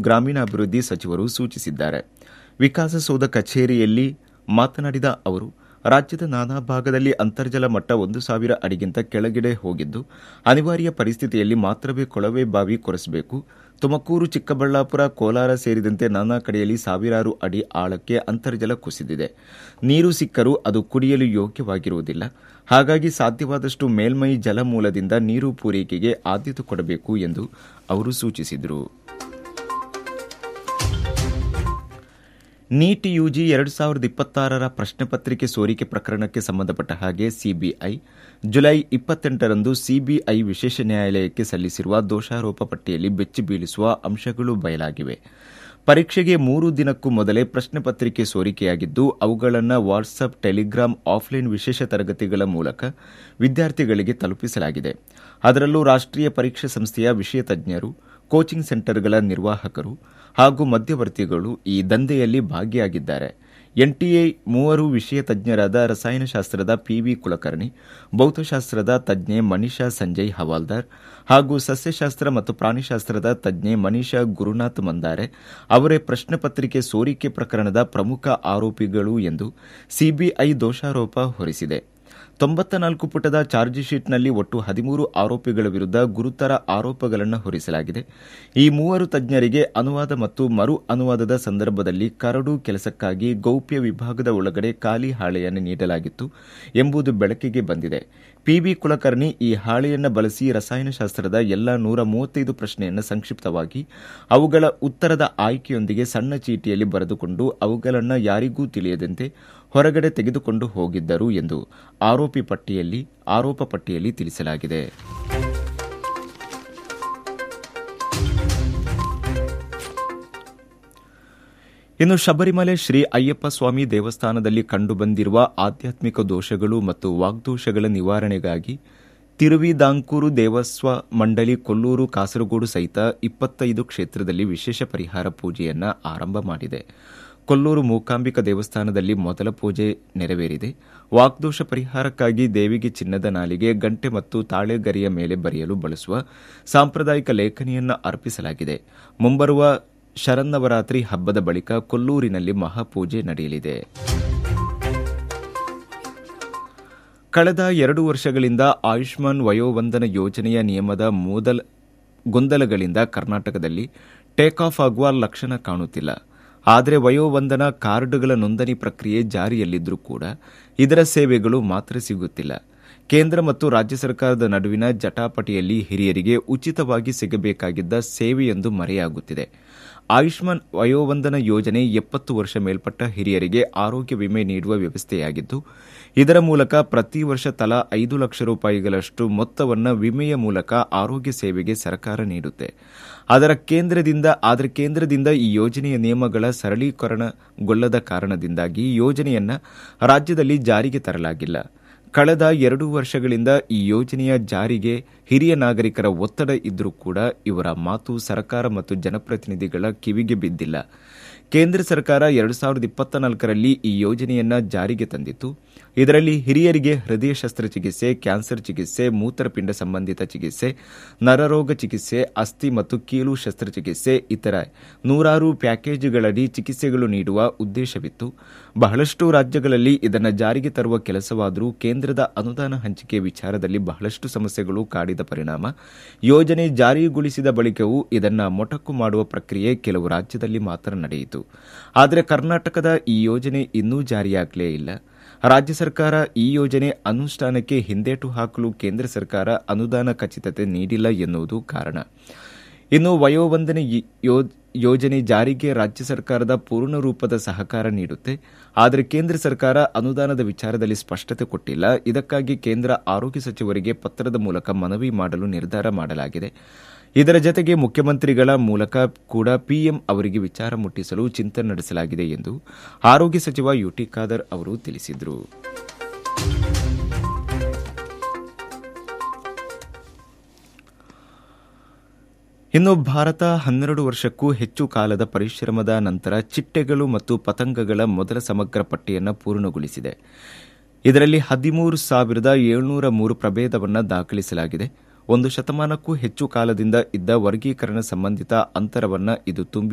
ಗ್ರಾಮೀಣಾಭಿವೃದ್ಧಿ ಸಚಿವರು ಸೂಚಿಸಿದ್ದಾರೆ ವಿಕಾಸಸೌಧ ಕಚೇರಿಯಲ್ಲಿ ಮಾತನಾಡಿದ ಅವರು ರಾಜ್ಯದ ನಾನಾ ಭಾಗದಲ್ಲಿ ಅಂತರ್ಜಲ ಮಟ್ಟ ಒಂದು ಸಾವಿರ ಅಡಿಗಿಂತ ಕೆಳಗಡೆ ಹೋಗಿದ್ದು ಅನಿವಾರ್ಯ ಪರಿಸ್ಥಿತಿಯಲ್ಲಿ ಮಾತ್ರವೇ ಕೊಳವೆ ಬಾವಿ ಕೊರೆಸಬೇಕು ತುಮಕೂರು ಚಿಕ್ಕಬಳ್ಳಾಪುರ ಕೋಲಾರ ಸೇರಿದಂತೆ ನಾನಾ ಕಡೆಯಲ್ಲಿ ಸಾವಿರಾರು ಅಡಿ ಆಳಕ್ಕೆ ಅಂತರ್ಜಲ ಕುಸಿದಿದೆ ನೀರು ಸಿಕ್ಕರೂ ಅದು ಕುಡಿಯಲು ಯೋಗ್ಯವಾಗಿರುವುದಿಲ್ಲ ಹಾಗಾಗಿ ಸಾಧ್ಯವಾದಷ್ಟು ಮೇಲ್ಮೈ ಜಲಮೂಲದಿಂದ ನೀರು ಪೂರೈಕೆಗೆ ಆದ್ಯತೆ ಕೊಡಬೇಕು ಎಂದು ಅವರು ಸೂಚಿಸಿದರು ನೀಟ್ ಯುಜಿ ಎರಡು ಸಾವಿರದ ಇಪ್ಪತ್ತಾರರ ಪ್ರಶ್ನೆ ಪತ್ರಿಕೆ ಸೋರಿಕೆ ಪ್ರಕರಣಕ್ಕೆ ಸಂಬಂಧಪಟ್ಟ ಹಾಗೆ ಸಿಬಿಐ ಜುಲೈ ಇಪ್ಪತ್ತೆಂಟರಂದು ಸಿಬಿಐ ವಿಶೇಷ ನ್ಯಾಯಾಲಯಕ್ಕೆ ಸಲ್ಲಿಸಿರುವ ದೋಷಾರೋಪ ಪಟ್ಟಿಯಲ್ಲಿ ಬೆಚ್ಚಿ ಬೀಳಿಸುವ ಅಂಶಗಳು ಬಯಲಾಗಿವೆ ಪರೀಕ್ಷೆಗೆ ಮೂರು ದಿನಕ್ಕೂ ಮೊದಲೇ ಪ್ರಶ್ನೆ ಪತ್ರಿಕೆ ಸೋರಿಕೆಯಾಗಿದ್ದು ಅವುಗಳನ್ನು ವಾಟ್ಸ್ಆಪ್ ಟೆಲಿಗ್ರಾಮ್ ಆಫ್ಲೈನ್ ವಿಶೇಷ ತರಗತಿಗಳ ಮೂಲಕ ವಿದ್ಯಾರ್ಥಿಗಳಿಗೆ ತಲುಪಿಸಲಾಗಿದೆ ಅದರಲ್ಲೂ ರಾಷ್ಟ್ರೀಯ ಪರೀಕ್ಷಾ ಸಂಸ್ಥೆಯ ವಿಷಯ ತಜ್ಞರು ಕೋಚಿಂಗ್ ಸೆಂಟರ್ಗಳ ನಿರ್ವಾಹಕರು ಹಾಗೂ ಮಧ್ಯವರ್ತಿಗಳು ಈ ದಂಧೆಯಲ್ಲಿ ಭಾಗಿಯಾಗಿದ್ದಾರೆ ಎನ್ಟಿಎ ಮೂವರು ವಿಷಯ ತಜ್ಞರಾದ ರಸಾಯನಶಾಸ್ತ್ರದ ಪಿವಿ ಕುಲಕರ್ಣಿ ಭೌತಶಾಸ್ತ್ರದ ತಜ್ಞೆ ಮನಿಷಾ ಸಂಜಯ್ ಹವಾಲ್ದಾರ್ ಹಾಗೂ ಸಸ್ಯಶಾಸ್ತ್ರ ಮತ್ತು ಪ್ರಾಣಿಶಾಸ್ತ್ರದ ತಜ್ಞೆ ಮನೀಷಾ ಗುರುನಾಥ್ ಮಂದಾರೆ ಅವರೇ ಪ್ರಶ್ನೆ ಪತ್ರಿಕೆ ಸೋರಿಕೆ ಪ್ರಕರಣದ ಪ್ರಮುಖ ಆರೋಪಿಗಳು ಎಂದು ಸಿಬಿಐ ದೋಷಾರೋಪ ಹೊರಿಸಿದೆ ತೊಂಬತ್ತ ನಾಲ್ಕು ಪುಟದ ಚಾರ್ಜ್ ಶೀಟ್ನಲ್ಲಿ ಒಟ್ಟು ಹದಿಮೂರು ಆರೋಪಿಗಳ ವಿರುದ್ಧ ಗುರುತರ ಆರೋಪಗಳನ್ನು ಹೊರಿಸಲಾಗಿದೆ ಈ ಮೂವರು ತಜ್ಞರಿಗೆ ಅನುವಾದ ಮತ್ತು ಮರು ಅನುವಾದದ ಸಂದರ್ಭದಲ್ಲಿ ಕರಡು ಕೆಲಸಕ್ಕಾಗಿ ಗೌಪ್ಯ ವಿಭಾಗದ ಒಳಗಡೆ ಖಾಲಿ ಹಾಳೆಯನ್ನು ನೀಡಲಾಗಿತ್ತು ಎಂಬುದು ಬೆಳಕಿಗೆ ಬಂದಿದೆ ಪಿಬಿ ಕುಲಕರ್ಣಿ ಈ ಹಾಳೆಯನ್ನು ಬಳಸಿ ರಸಾಯನಶಾಸ್ತ್ರದ ಎಲ್ಲ ನೂರ ಮೂವತ್ತೈದು ಪ್ರಶ್ನೆಯನ್ನು ಸಂಕ್ಷಿಪ್ತವಾಗಿ ಅವುಗಳ ಉತ್ತರದ ಆಯ್ಕೆಯೊಂದಿಗೆ ಸಣ್ಣ ಚೀಟಿಯಲ್ಲಿ ಬರೆದುಕೊಂಡು ಅವುಗಳನ್ನು ಯಾರಿಗೂ ತಿಳಿಯದಂತೆ ಹೊರಗಡೆ ತೆಗೆದುಕೊಂಡು ಹೋಗಿದ್ದರು ಎಂದು ಆರೋಪಿ ಪಟ್ಟಿಯಲ್ಲಿ ಆರೋಪ ಪಟ್ಟಿಯಲ್ಲಿ ತಿಳಿಸಲಾಗಿದೆ ಇನ್ನು ಶಬರಿಮಲೆ ಶ್ರೀ ಅಯ್ಯಪ್ಪ ಸ್ವಾಮಿ ದೇವಸ್ಥಾನದಲ್ಲಿ ಕಂಡುಬಂದಿರುವ ಆಧ್ಯಾತ್ಮಿಕ ದೋಷಗಳು ಮತ್ತು ವಾಗ್ದೋಷಗಳ ನಿವಾರಣೆಗಾಗಿ ತಿರುವಿದಾಂಕೂರು ದೇವಸ್ವ ಮಂಡಳಿ ಕೊಲ್ಲೂರು ಕಾಸರಗೋಡು ಸಹಿತ ಇಪ್ಪತ್ತೈದು ಕ್ಷೇತ್ರದಲ್ಲಿ ವಿಶೇಷ ಪರಿಹಾರ ಪೂಜೆಯನ್ನು ಆರಂಭ ಮಾಡಿದೆ ಕೊಲ್ಲೂರು ಮೂಕಾಂಬಿಕಾ ದೇವಸ್ಥಾನದಲ್ಲಿ ಮೊದಲ ಪೂಜೆ ನೆರವೇರಿದೆ ವಾಗ್ದೋಷ ಪರಿಹಾರಕ್ಕಾಗಿ ದೇವಿಗೆ ಚಿನ್ನದ ನಾಲಿಗೆ ಗಂಟೆ ಮತ್ತು ತಾಳೆಗರಿಯ ಮೇಲೆ ಬರೆಯಲು ಬಳಸುವ ಸಾಂಪ್ರದಾಯಿಕ ಲೇಖನಿಯನ್ನು ಅರ್ಪಿಸಲಾಗಿದೆ ಮುಂಬರುವ ಶರನ್ನವರಾತ್ರಿ ಹಬ್ಬದ ಬಳಿಕ ಕೊಲ್ಲೂರಿನಲ್ಲಿ ಮಹಾಪೂಜೆ ನಡೆಯಲಿದೆ ಕಳೆದ ಎರಡು ವರ್ಷಗಳಿಂದ ಆಯುಷ್ಮಾನ್ ವಯೋವಂದನ ಯೋಜನೆಯ ನಿಯಮದ ಮೊದಲ ಗೊಂದಲಗಳಿಂದ ಕರ್ನಾಟಕದಲ್ಲಿ ಟೇಕ್ ಆಫ್ ಆಗುವ ಲಕ್ಷಣ ಕಾಣುತ್ತಿಲ್ಲ ಆದರೆ ವಯೋವಂದನ ಕಾರ್ಡ್ಗಳ ನೋಂದಣಿ ಪ್ರಕ್ರಿಯೆ ಜಾರಿಯಲ್ಲಿದ್ದರೂ ಕೂಡ ಇದರ ಸೇವೆಗಳು ಮಾತ್ರ ಸಿಗುತ್ತಿಲ್ಲ ಕೇಂದ್ರ ಮತ್ತು ರಾಜ್ಯ ಸರ್ಕಾರದ ನಡುವಿನ ಜಟಾಪಟಿಯಲ್ಲಿ ಹಿರಿಯರಿಗೆ ಉಚಿತವಾಗಿ ಸಿಗಬೇಕಾಗಿದ್ದ ಸೇವೆಯೊಂದು ಮರೆಯಾಗುತ್ತಿದೆ ಆಯುಷ್ಮಾನ್ ವಯೋವಂದನ ಯೋಜನೆ ಎಪ್ಪತ್ತು ವರ್ಷ ಮೇಲ್ಪಟ್ಟ ಹಿರಿಯರಿಗೆ ಆರೋಗ್ಯ ವಿಮೆ ನೀಡುವ ವ್ಯವಸ್ಥೆಯಾಗಿದ್ದು ಇದರ ಮೂಲಕ ಪ್ರತಿ ವರ್ಷ ತಲಾ ಐದು ಲಕ್ಷ ರೂಪಾಯಿಗಳಷ್ಟು ಮೊತ್ತವನ್ನು ವಿಮೆಯ ಮೂಲಕ ಆರೋಗ್ಯ ಸೇವೆಗೆ ಸರ್ಕಾರ ನೀಡುತ್ತೆ ಅದರ ಕೇಂದ್ರದಿಂದ ಆದರೆ ಕೇಂದ್ರದಿಂದ ಈ ಯೋಜನೆಯ ನಿಯಮಗಳ ಸರಳೀಕರಣಗೊಳ್ಳದ ಕಾರಣದಿಂದಾಗಿ ಯೋಜನೆಯನ್ನ ರಾಜ್ಯದಲ್ಲಿ ಜಾರಿಗೆ ತರಲಾಗಿಲ್ಲ ಕಳೆದ ಎರಡು ವರ್ಷಗಳಿಂದ ಈ ಯೋಜನೆಯ ಜಾರಿಗೆ ಹಿರಿಯ ನಾಗರಿಕರ ಒತ್ತಡ ಇದ್ದರೂ ಕೂಡ ಇವರ ಮಾತು ಸರ್ಕಾರ ಮತ್ತು ಜನಪ್ರತಿನಿಧಿಗಳ ಕಿವಿಗೆ ಬಿದ್ದಿಲ್ಲ ಕೇಂದ್ರ ಸರ್ಕಾರ ಎರಡು ಸಾವಿರದ ಇಪ್ಪತ್ತ ನಾಲ್ಕರಲ್ಲಿ ಈ ಯೋಜನೆಯನ್ನ ಜಾರಿಗೆ ತಂದಿತ್ತು ಇದರಲ್ಲಿ ಹಿರಿಯರಿಗೆ ಹೃದಯ ಶಸ್ತ್ರಚಿಕಿತ್ಸೆ ಕ್ಯಾನ್ಸರ್ ಚಿಕಿತ್ಸೆ ಮೂತ್ರಪಿಂಡ ಸಂಬಂಧಿತ ಚಿಕಿತ್ಸೆ ನರರೋಗ ಚಿಕಿತ್ಸೆ ಅಸ್ಥಿ ಮತ್ತು ಕೀಲು ಶಸ್ತ್ರಚಿಕಿತ್ಸೆ ಇತರ ನೂರಾರು ಪ್ಯಾಕೇಜ್ಗಳಡಿ ಚಿಕಿತ್ಸೆಗಳು ನೀಡುವ ಉದ್ದೇಶವಿತ್ತು ಬಹಳಷ್ಟು ರಾಜ್ಯಗಳಲ್ಲಿ ಇದನ್ನು ಜಾರಿಗೆ ತರುವ ಕೆಲಸವಾದರೂ ಕೇಂದ್ರದ ಅನುದಾನ ಹಂಚಿಕೆ ವಿಚಾರದಲ್ಲಿ ಬಹಳಷ್ಟು ಸಮಸ್ಯೆಗಳು ಕಾಡಿದ ಪರಿಣಾಮ ಯೋಜನೆ ಜಾರಿಗೊಳಿಸಿದ ಬಳಿಕವೂ ಇದನ್ನು ಮೊಟಕು ಮಾಡುವ ಪ್ರಕ್ರಿಯೆ ಕೆಲವು ರಾಜ್ಯದಲ್ಲಿ ಮಾತ್ರ ನಡೆಯಿತು ಆದರೆ ಕರ್ನಾಟಕದ ಈ ಯೋಜನೆ ಇನ್ನೂ ಜಾರಿಯಾಗಲೇ ಇಲ್ಲ ರಾಜ್ಯ ಸರ್ಕಾರ ಈ ಯೋಜನೆ ಅನುಷ್ಠಾನಕ್ಕೆ ಹಿಂದೇಟು ಹಾಕಲು ಕೇಂದ್ರ ಸರ್ಕಾರ ಅನುದಾನ ಖಚಿತತೆ ನೀಡಿಲ್ಲ ಎನ್ನುವುದು ಕಾರಣ ಇನ್ನು ವಯೋವಂದನೆ ಯೋಜನೆ ಜಾರಿಗೆ ರಾಜ್ಯ ಸರ್ಕಾರದ ಪೂರ್ಣ ರೂಪದ ಸಹಕಾರ ನೀಡುತ್ತೆ ಆದರೆ ಕೇಂದ್ರ ಸರ್ಕಾರ ಅನುದಾನದ ವಿಚಾರದಲ್ಲಿ ಸ್ಪಷ್ಟತೆ ಕೊಟ್ಟಿಲ್ಲ ಇದಕ್ಕಾಗಿ ಕೇಂದ್ರ ಆರೋಗ್ಯ ಸಚಿವರಿಗೆ ಪತ್ರದ ಮೂಲಕ ಮನವಿ ಮಾಡಲು ನಿರ್ಧಾರ ಮಾಡಲಾಗಿದೆ ಇದರ ಜತೆಗೆ ಮುಖ್ಯಮಂತ್ರಿಗಳ ಮೂಲಕ ಕೂಡ ಪಿಎಂ ಅವರಿಗೆ ವಿಚಾರ ಮುಟ್ಟಿಸಲು ಚಿಂತನೆ ನಡೆಸಲಾಗಿದೆ ಎಂದು ಆರೋಗ್ಯ ಸಚಿವ ಯುಟಿ ಖಾದರ್ ಅವರು ತಿಳಿಸಿದರು ಇನ್ನು ಭಾರತ ಹನ್ನೆರಡು ವರ್ಷಕ್ಕೂ ಹೆಚ್ಚು ಕಾಲದ ಪರಿಶ್ರಮದ ನಂತರ ಚಿಟ್ಟೆಗಳು ಮತ್ತು ಪತಂಗಗಳ ಮೊದಲ ಸಮಗ್ರ ಪಟ್ಟಿಯನ್ನು ಪೂರ್ಣಗೊಳಿಸಿದೆ ಇದರಲ್ಲಿ ಹದಿಮೂರು ಸಾವಿರದ ಏಳ್ನೂರ ಮೂರು ಪ್ರಭೇದವನ್ನು ದಾಖಲಿಸಲಾಗಿದೆ ಒಂದು ಶತಮಾನಕ್ಕೂ ಹೆಚ್ಚು ಕಾಲದಿಂದ ಇದ್ದ ವರ್ಗೀಕರಣ ಸಂಬಂಧಿತ ಅಂತರವನ್ನು ಇದು ತುಂಬಿ